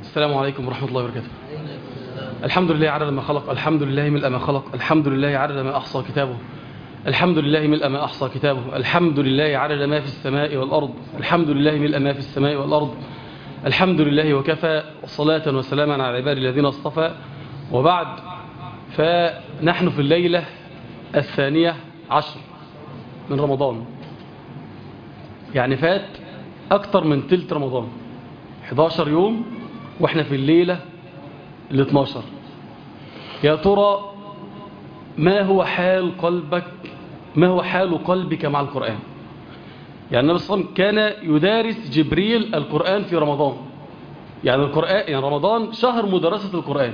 السلام عليكم ورحمة الله وبركاته الحمد لله عدد ما خلق الحمد لله ملء ما خلق الحمد لله عدد ما أحصى كتابه الحمد لله ملء ما أحصى كتابه الحمد لله عدد ما في السماء والأرض الحمد لله ملء ما في السماء والأرض الحمد لله وكفى صلاة وسلاما على عباد الذين اصطفى وبعد فنحن في الليلة الثانية عشر من رمضان يعني فات أكتر من تلت رمضان 11 يوم وإحنا في الليلة ال 12 يا ترى ما هو حال قلبك ما هو حال قلبك مع القرآن يعني النبي صلى الله عليه وسلم كان يدارس جبريل القرآن في رمضان يعني القرآن يعني رمضان شهر مدرسة القرآن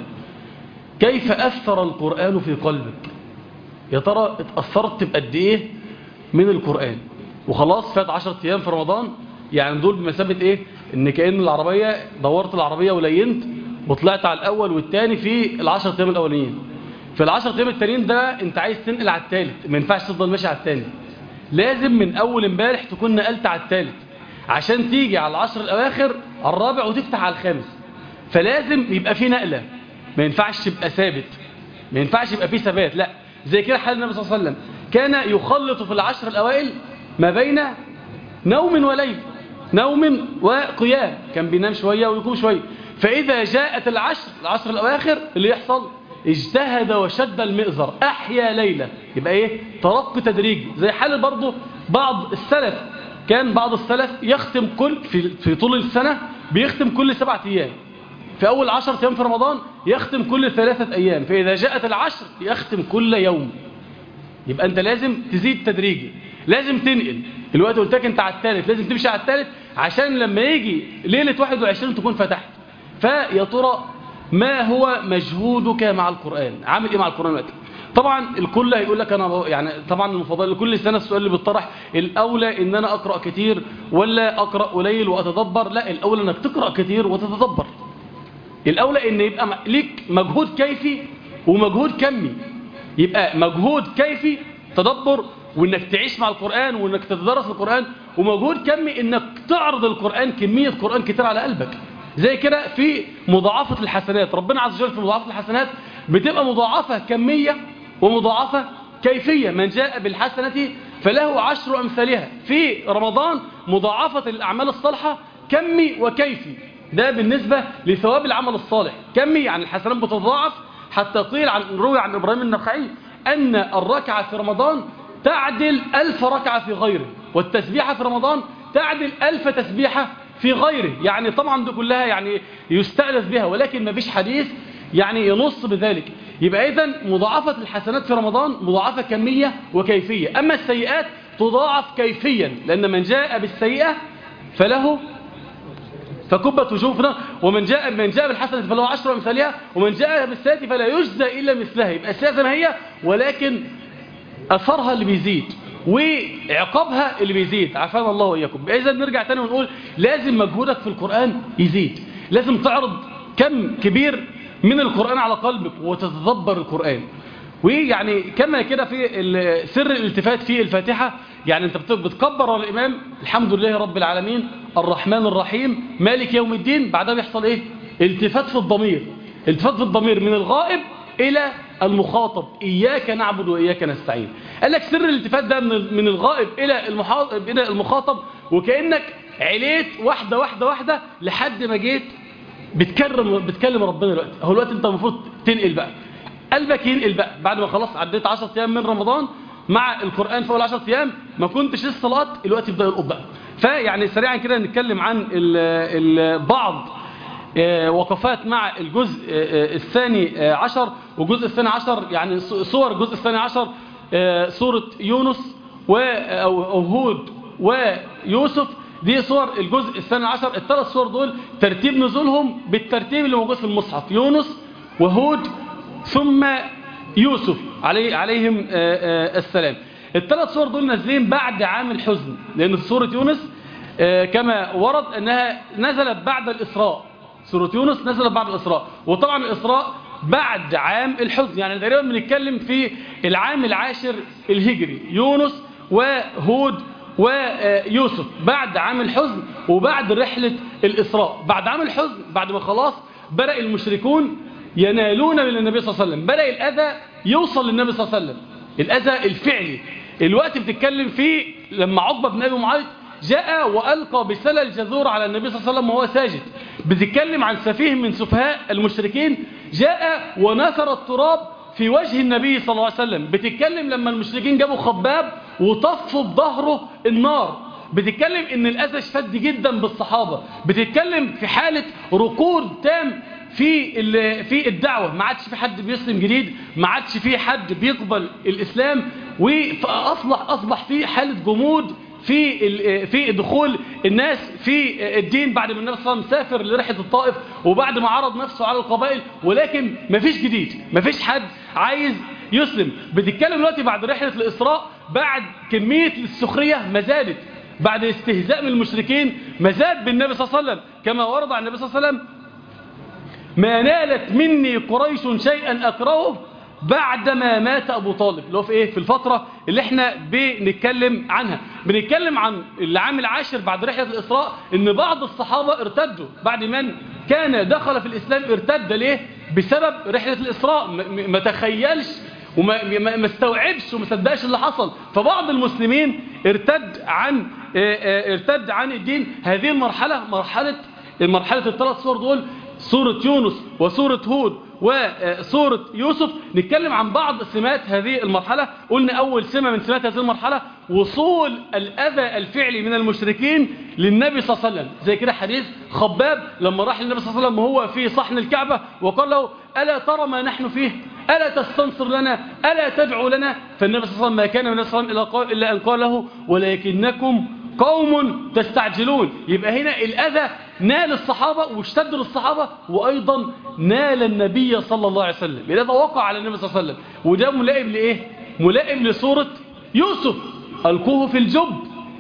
كيف أثر القرآن في قلبك يا ترى اتأثرت بقد إيه من القرآن وخلاص فات 10 أيام في رمضان يعني دول بمثابة إيه إن كأن العربية دورت العربية ولينت وطلعت على الأول والتاني في العشر أيام الأولانيين في العشر أيام التانيين ده أنت عايز تنقل على التالت ما ينفعش تفضل ماشي على التاني لازم من أول امبارح تكون نقلت على التالت عشان تيجي على العشر الأواخر على الرابع وتفتح على الخامس فلازم يبقى في نقلة ما ينفعش تبقى ثابت ما ينفعش يبقى في ثبات لا زي كده حال النبي صلى الله عليه وسلم كان يخلط في العشر الأوائل ما بين نوم وليل نوم وقيام كان بينام شوية ويقوم شوية فإذا جاءت العشر العشر الأواخر اللي يحصل اجتهد وشد المئزر أحيا ليلة يبقى إيه ترقي تدريجي زي حال برضه بعض السلف كان بعض السلف يختم كل في, في طول السنة بيختم كل سبعة أيام في أول عشر أيام في رمضان يختم كل ثلاثة أيام فإذا جاءت العشر يختم كل يوم يبقى أنت لازم تزيد تدريجي لازم تنقل الوقت قلت لك أنت على الثالث لازم تمشي على الثالث عشان لما يجي ليلة 21 تكون فتحت فيا ترى ما هو مجهودك مع القرآن عامل ايه مع القرآن دلوقتي طبعا الكل هيقول لك انا يعني طبعا المفضل كل سنه السؤال اللي بيطرح الاولى ان انا اقرا كتير ولا اقرا قليل واتدبر لا الاولى انك تقرا كتير وتتدبر الاولى ان يبقى ليك مجهود كيفي ومجهود كمي يبقى مجهود كيفي تدبر وانك تعيش مع القرآن وانك تتدرس القرآن ومجهود كمي انك تعرض القرآن كمية قرآن كتير على قلبك زي كده في مضاعفة الحسنات ربنا عز وجل في مضاعفة الحسنات بتبقى مضاعفة كمية ومضاعفة كيفية من جاء بالحسنة فله عشر أمثالها في رمضان مضاعفة الأعمال الصالحة كمي وكيفي ده بالنسبة لثواب العمل الصالح كمي يعني الحسنات بتضاعف حتى قيل عن روي عن إبراهيم النخعي أن الركعة في رمضان تعدل ألف ركعة في غيره والتسبيحة في رمضان تعدل ألف تسبيحة في غيره يعني طبعا دي كلها يعني يستأنس بها ولكن ما فيش حديث يعني ينص بذلك يبقى إذن مضاعفة الحسنات في رمضان مضاعفة كمية وكيفية أما السيئات تضاعف كيفيا لأن من جاء بالسيئة فله فكبت وجوهنا ومن جاء من جاء بالحسنة فله عشر أمثالها ومن جاء بالسيئة فلا يجزى إلا مثلها يبقى السيئة زي ما هي ولكن أثرها اللي بيزيد وعقابها اللي بيزيد عافانا الله وإياكم إذا نرجع تاني ونقول لازم مجهودك في القرآن يزيد لازم تعرض كم كبير من القرآن على قلبك وتتدبر القرآن ويعني كما كده في سر الالتفات في الفاتحة يعني انت بتكبر على الإمام الحمد لله رب العالمين الرحمن الرحيم مالك يوم الدين بعدها بيحصل ايه التفات في الضمير التفات في الضمير من الغائب إلى المخاطب إياك نعبد وإياك نستعين قال لك سر الالتفات ده من الغائب إلى إلى المخاطب وكأنك عليت واحدة واحدة واحدة لحد ما جيت بتكرم بتكلم ربنا دلوقتي هو الوقت انت المفروض تنقل بقى قلبك ينقل بقى بعد ما خلاص عديت 10 ايام من رمضان مع القرآن في اول 10 ايام ما كنتش لسه صلاه الوقت يبدا يلقط بقى فيعني سريعا كده نتكلم عن ال ال بعض وقفات مع الجزء الثاني عشر والجزء الثاني عشر يعني صور الجزء الثاني عشر سورة يونس أو هود ويوسف دي صور الجزء الثاني عشر الثلاث صور دول ترتيب نزولهم بالترتيب اللي موجود في المصحف يونس وهود ثم يوسف عليه عليهم السلام الثلاث صور دول نازلين بعد عام الحزن لأن سورة يونس كما ورد أنها نزلت بعد الإسراء سورة يونس نزلت بعد الإسراء وطبعا الإسراء بعد عام الحزن يعني تقريبا بنتكلم في العام العاشر الهجري يونس وهود ويوسف بعد عام الحزن وبعد رحلة الإسراء بعد عام الحزن بعد ما خلاص بدأ المشركون ينالون من النبي صلى الله عليه وسلم بدأ الأذى يوصل للنبي صلى الله عليه وسلم الأذى الفعلي الوقت بتتكلم فيه لما عقبة بن أبي معيط جاء وألقى بسلة الجذور على النبي صلى الله عليه وسلم وهو ساجد بتتكلم عن سفيه من سفهاء المشركين جاء ونثر التراب في وجه النبي صلى الله عليه وسلم بتتكلم لما المشركين جابوا خباب وطفوا بظهره النار بتتكلم ان الاذى اشتد جدا بالصحابة بتتكلم في حالة ركود تام في في الدعوة ما عادش في حد بيسلم جديد ما عادش في حد بيقبل الإسلام وأصبح أصبح في حالة جمود في في دخول الناس في الدين بعد ما النبي صلى الله عليه وسلم سافر لرحله الطائف وبعد ما عرض نفسه على القبائل ولكن مفيش جديد مفيش حد عايز يسلم بتتكلم دلوقتي بعد رحله الاسراء بعد كميه السخريه ما زادت بعد استهزاء من المشركين ما زاد بالنبي صلى الله عليه وسلم كما ورد عن النبي صلى الله عليه وسلم ما نالت مني قريش شيئا اكرهه بعدما مات أبو طالب اللي هو في إيه في الفترة اللي احنا بنتكلم عنها بنتكلم عن العام العاشر بعد رحلة الإسراء ان بعض الصحابة ارتدوا بعد من كان دخل في الإسلام ارتد ليه بسبب رحلة الإسراء ما تخيلش وما ما استوعبش وما صدقش اللي حصل فبعض المسلمين ارتد عن ارتد عن الدين هذه المرحلة مرحلة مرحلة الثلاث صور دول سورة يونس وسورة هود وسورة يوسف نتكلم عن بعض سمات هذه المرحلة قلنا أول سمة من سمات هذه المرحلة وصول الأذى الفعلي من المشركين للنبي صلى الله عليه وسلم زي كده حديث خباب لما راح للنبي صلى الله عليه وسلم وهو في صحن الكعبة وقال له ألا ترى ما نحن فيه ألا تستنصر لنا ألا تدعو لنا فالنبي صلى الله عليه وسلم ما كان من النبي صلى الله عليه وسلم إلا أن قال له ولكنكم قوم تستعجلون يبقى هنا الأذى نال الصحابة واشتد للصحابة وأيضا نال النبي صلى الله عليه وسلم الأذى وقع على النبي صلى الله عليه وسلم وده ملائم لإيه؟ ملائم لصورة يوسف ألقوه في الجب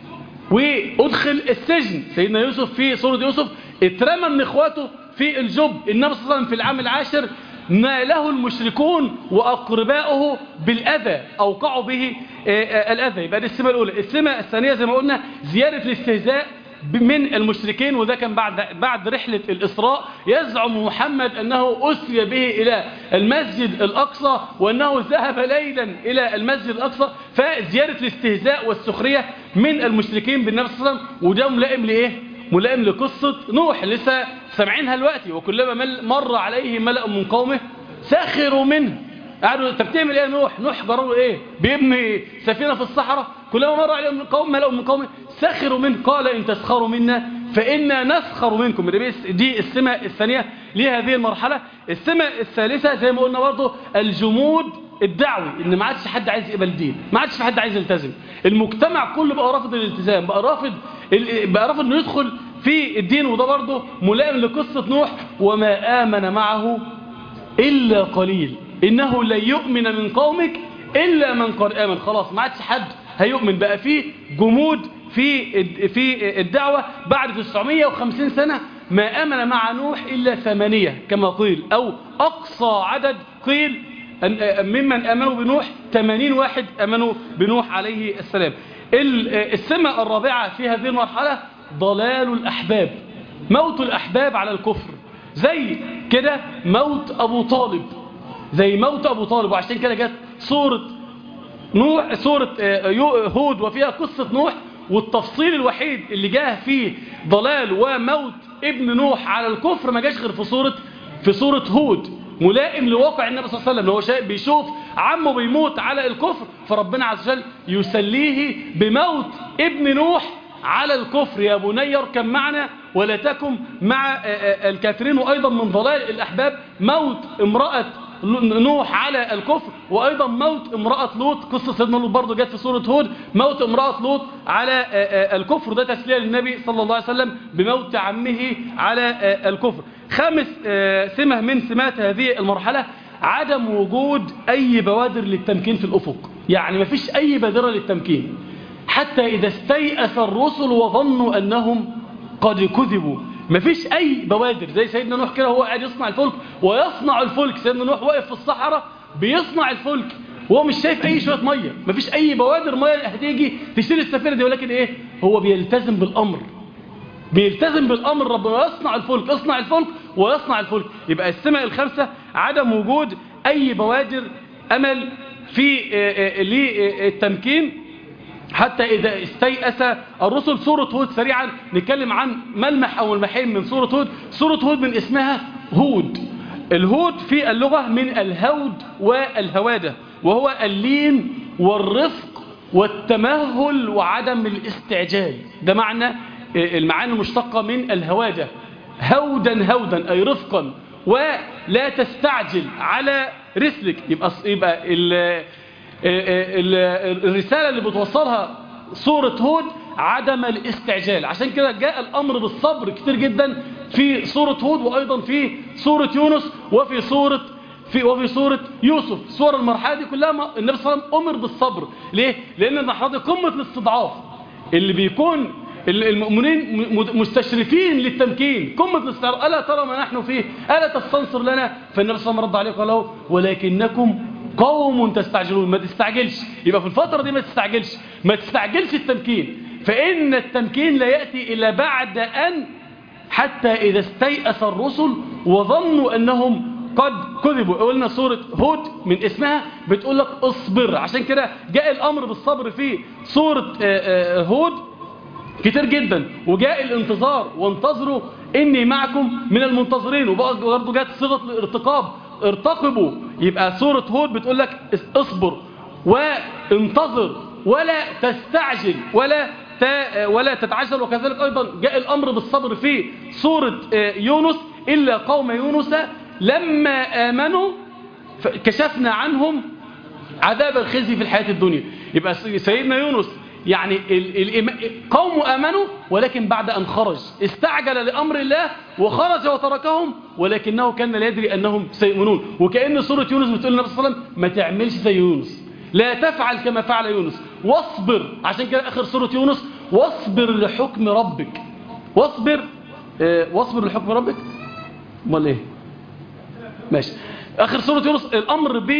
وأدخل السجن سيدنا يوسف في صورة يوسف اترمى من إخواته في الجب النبي صلى الله عليه وسلم في العام العاشر ناله المشركون وأقرباؤه بالأذى أوقعوا به الأذى يبقى دي السمة الأولى السمة الثانية زي ما قلنا زيادة الاستهزاء من المشركين وده كان بعد بعد رحلة الإسراء يزعم محمد أنه أسري به إلى المسجد الأقصى وأنه ذهب ليلا إلى المسجد الأقصى فزيادة الاستهزاء والسخرية من المشركين بالنبي صلى الله عليه وسلم وده ملائم لإيه؟ ملائم لقصة نوح لسه سامعينها دلوقتي وكلما مر عليه ملأ من قومه سخروا منه قالوا انت بتعمل ايه يا نوح نوح جرى له ايه بيبني سفينه في الصحراء كلما مر عليه من قوم ملأ من قومه سخروا منه قال ان تسخروا منا فإنا نسخر منكم دي السمة الثانية لهذه المرحلة السمة الثالثة زي ما قلنا برضه الجمود الدعوي ان ما عادش حد عايز يقبل الدين ما عادش في حد عايز يلتزم المجتمع كله بقى رافض الالتزام بقى رافض بقى رافض انه يدخل في الدين وده برضه ملائم لقصة نوح وما آمن معه إلا قليل إنه لن يؤمن من قومك إلا من قد آمن خلاص ما عادش حد هيؤمن بقى فيه جمود في في الدعوة بعد 950 سنة ما آمن مع نوح إلا ثمانية كما قيل أو أقصى عدد قيل ممن آمنوا بنوح 80 واحد آمنوا بنوح عليه السلام السمة الرابعة في هذه المرحلة ضلال الأحباب موت الأحباب على الكفر زي كده موت أبو طالب زي موت أبو طالب وعشان كده جت صورة نوح صورة هود وفيها قصة نوح والتفصيل الوحيد اللي جاه فيه ضلال وموت ابن نوح على الكفر ما جاش غير في صورة في صورة هود ملائم لواقع النبي صلى الله عليه وسلم هو شايف بيشوف عمه بيموت على الكفر فربنا عز وجل يسليه بموت ابن نوح على الكفر يا بني اركب معنا ولا تكن مع الكافرين وأيضا من ضلال الأحباب موت امرأة نوح على الكفر وأيضا موت امرأة لوط قصة سيدنا لوط برضه جت في سورة هود موت امرأة لوط على الكفر ده تسلية للنبي صلى الله عليه وسلم بموت عمه على الكفر خامس سمة من سمات هذه المرحلة عدم وجود أي بوادر للتمكين في الأفق يعني ما فيش أي بادرة للتمكين حتى إذا استيأس الرسل وظنوا أنهم قد كذبوا مفيش أي بوادر زي سيدنا نوح كده هو قاعد يصنع الفلك ويصنع الفلك سيدنا نوح واقف في الصحراء بيصنع الفلك وهو مش شايف اي شويه ميه مفيش اي بوادر ميه هتيجي تشيل السفينه دي ولكن ايه هو بيلتزم بالامر بيلتزم بالامر ربنا يصنع الفلك اصنع الفلك ويصنع الفلك يبقى السماء الخمسه عدم وجود اي بوادر امل في للتمكين حتى إذا استيأس الرسل سورة هود سريعا نتكلم عن ملمح أو ملمحين من سورة هود سورة هود من اسمها هود الهود في اللغة من الهود والهوادة وهو اللين والرفق والتمهل وعدم الاستعجال ده معنى المعاني المشتقة من الهوادة هودا هودا أي رفقا ولا تستعجل على رسلك يبقى, يبقى ال الرسالة اللي بتوصلها سورة هود عدم الاستعجال عشان كده جاء الأمر بالصبر كتير جدا في سورة هود وأيضا في سورة يونس وفي سورة في وفي سورة يوسف سور المرحلة دي كلها النبي صلى الله عليه وسلم أمر بالصبر ليه؟ لأن المرحلة دي قمة الاستضعاف اللي بيكون المؤمنين مستشرفين للتمكين قمة الاستعراض ألا ترى ما نحن فيه ألا تستنصر لنا فالنبي صلى الله عليه وسلم رد عليه قال له ولكنكم قوم تستعجلون ما تستعجلش يبقى في الفترة دي ما تستعجلش ما تستعجلش التمكين فإن التمكين لا يأتي إلا بعد أن حتى إذا استيأس الرسل وظنوا أنهم قد كذبوا قلنا سورة هود من اسمها بتقول لك اصبر عشان كده جاء الأمر بالصبر في سورة هود كتير جدا وجاء الانتظار وانتظروا إني معكم من المنتظرين وبرضه جاءت صيغة الارتقاب ارتقبوا يبقى سورة هود بتقول لك اصبر وانتظر ولا تستعجل ولا ولا تتعجل وكذلك أيضا جاء الأمر بالصبر في سورة يونس إلا قوم يونس لما آمنوا كشفنا عنهم عذاب الخزي في الحياة الدنيا يبقى سيدنا يونس يعني قوم آمنوا ولكن بعد أن خرج استعجل لأمر الله وخرج وتركهم ولكنه كان لا يدري أنهم سيؤمنون وكأن سورة يونس بتقول للنبي صلى الله عليه وسلم ما تعملش زي يونس لا تفعل كما فعل يونس واصبر عشان كده آخر سورة يونس واصبر لحكم ربك واصبر اه واصبر لحكم ربك امال ايه ماشي اخر سوره يونس الامر ب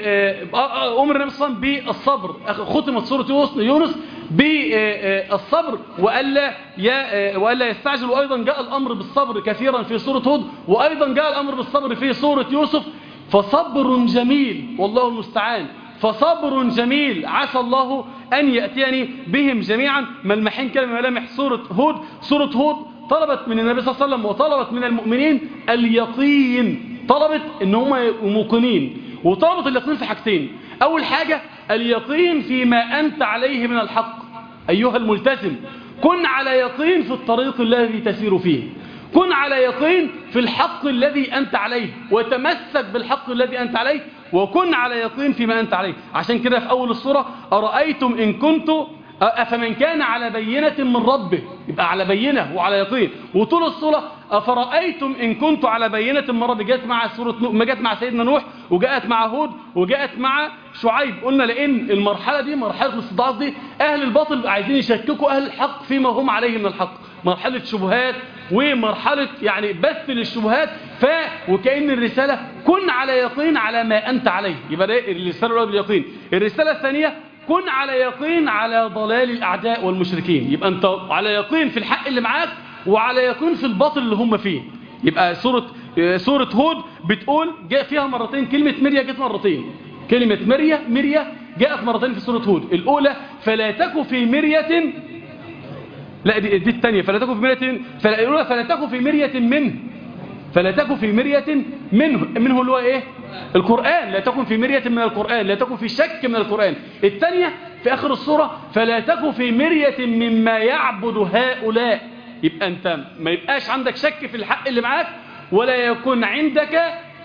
امر النبي صلى الله عليه وسلم بالصبر ختمت سوره يونس بالصبر والا والا يستعجل وايضا جاء الامر بالصبر كثيرا في سوره هود وايضا جاء الامر بالصبر في سوره يوسف فصبر جميل والله المستعان فصبر جميل عسى الله ان ياتيني بهم جميعا ملمحين كده من ملامح سوره هود سوره هود طلبت من النبي صلى الله عليه وسلم وطلبت من المؤمنين اليقين طلبت ان هم موقنين وطلبت اليقين في حاجتين اول حاجة اليقين فيما انت عليه من الحق ايها الملتزم كن على يقين في الطريق الذي تسير فيه كن على يقين في الحق الذي انت عليه وتمسك بالحق الذي انت عليه وكن على يقين فيما انت عليه عشان كده في اول السورة ارايتم ان كنت أفمن كان على بينة من ربه يبقى على بينة وعلى يقين وطول الصورة أفرأيتم إن كنت على بينة من ربه جاءت مع سورة ما جاءت مع سيدنا نوح وجاءت مع هود وجاءت مع شعيب قلنا لأن المرحلة دي مرحلة الاستضعاف دي أهل الباطل عايزين يشككوا أهل الحق فيما هم عليه من الحق مرحلة شبهات ومرحلة يعني بث للشبهات ف وكأن الرسالة كن على يقين على ما أنت عليه يبقى ده الرسالة الأولى باليقين الرسالة الثانية كن على يقين على ضلال الأعداء والمشركين يبقى أنت على يقين في الحق اللي معاك وعلى يقين في الباطل اللي هم فيه يبقى سورة, سورة هود بتقول جاء فيها مرتين كلمة مريا جت مرتين كلمة مريا مريا جاءت مرتين في سورة هود الأولى فلا تك في مرية لا دي, دي الثانية فلا تك في مرية فلا الأولى فلا تك في مرية منه فلا تكن في مرية منه منه اللي هو ايه القرآن لا تكن في مرية من القرآن لا تكن في شك من القرآن الثانية في آخر السورة فلا تكن في مرية مما يعبد هؤلاء يبقى أنت ما يبقاش عندك شك في الحق اللي معاك ولا يكون عندك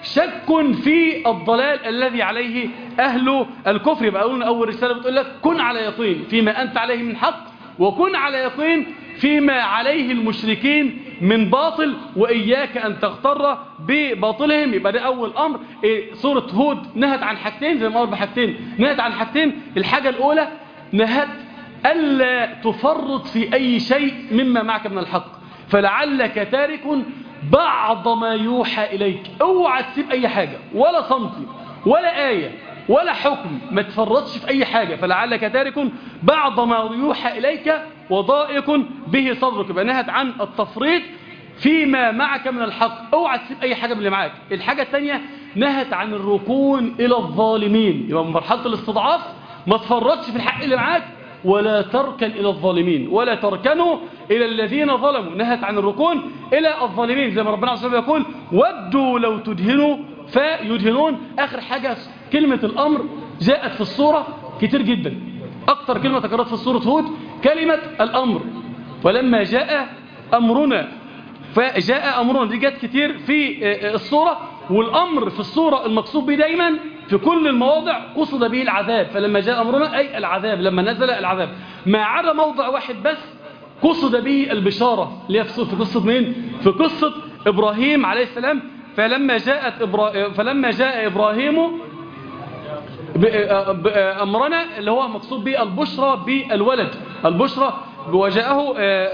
شك في الضلال الذي عليه أهل الكفر يبقى قلنا أول رسالة بتقول لك كن على يقين فيما أنت عليه من حق وكن على يقين فيما عليه المشركين من باطل وإياك أن تغتر بباطلهم يبقى ده أول أمر إيه سورة هود نهت عن حاجتين زي ما قلت بحاجتين نهت عن حاجتين الحاجة الأولى نهت ألا تفرط في أي شيء مما معك من الحق فلعلك تارك بعض ما يوحى إليك اوعى تسيب أي حاجة ولا صمتي ولا آية ولا حكم ما تفرطش في أي حاجة فلعلك تارك بعض ما يوحى إليك وضائق به صدرك يبقى نهت عن التفريط فيما معك من الحق اوعى تسيب أي حاجة من اللي معاك الحاجة الثانية نهت عن الركون إلى الظالمين يبقى من مرحلة الاستضعاف ما تفرطش في الحق اللي معاك ولا تركن إلى الظالمين ولا تركنوا إلى الذين ظلموا نهت عن الركون إلى الظالمين زي ما ربنا عز وجل يقول ودوا لو تدهنوا فيدهنون آخر حاجة كلمة الأمر جاءت في الصورة كتير جدا أكثر كلمة تكررت في الصورة هود كلمة الأمر ولما جاء أمرنا فجاء أمرنا دي جت كتير في الصورة والأمر في الصورة المقصود به دايما في كل المواضع قصد به العذاب فلما جاء أمرنا أي العذاب لما نزل العذاب ما عدا موضع واحد بس قصد به البشارة اللي هي في قصة مين؟ في قصة إبراهيم عليه السلام فلما جاءت إبرا... فلما جاء إبراهيم أمرنا اللي هو مقصود به البشرى بالولد البشرى وجاءه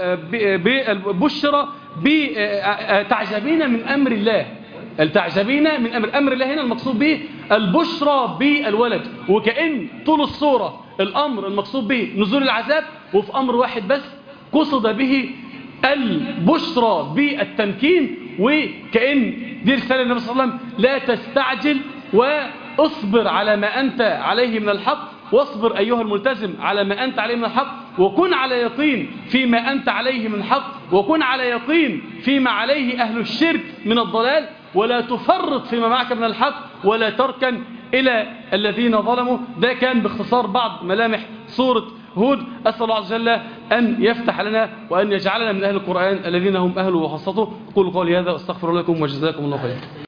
بشرى بتعجبين من أمر الله التعجبين من أمر أمر الله هنا المقصود به البشرى بالولد وكأن طول الصورة الأمر المقصود به نزول العذاب وفي أمر واحد بس قصد به البشرى بالتمكين وكأن دي رسالة النبي صلى الله عليه وسلم لا تستعجل واصبر على ما أنت عليه من الحق واصبر أيها الملتزم على ما أنت عليه من الحق وكن على يقين فيما أنت عليه من حق وكن على يقين فيما عليه أهل الشرك من الضلال ولا تفرط فيما معك من الحق ولا تركن إلى الذين ظلموا ده كان باختصار بعض ملامح سورة هود أسأل الله عز وجل أن يفتح لنا وأن يجعلنا من أهل القرآن الذين هم أهله وخاصته قولوا قولي هذا واستغفر لكم وجزاكم الله خير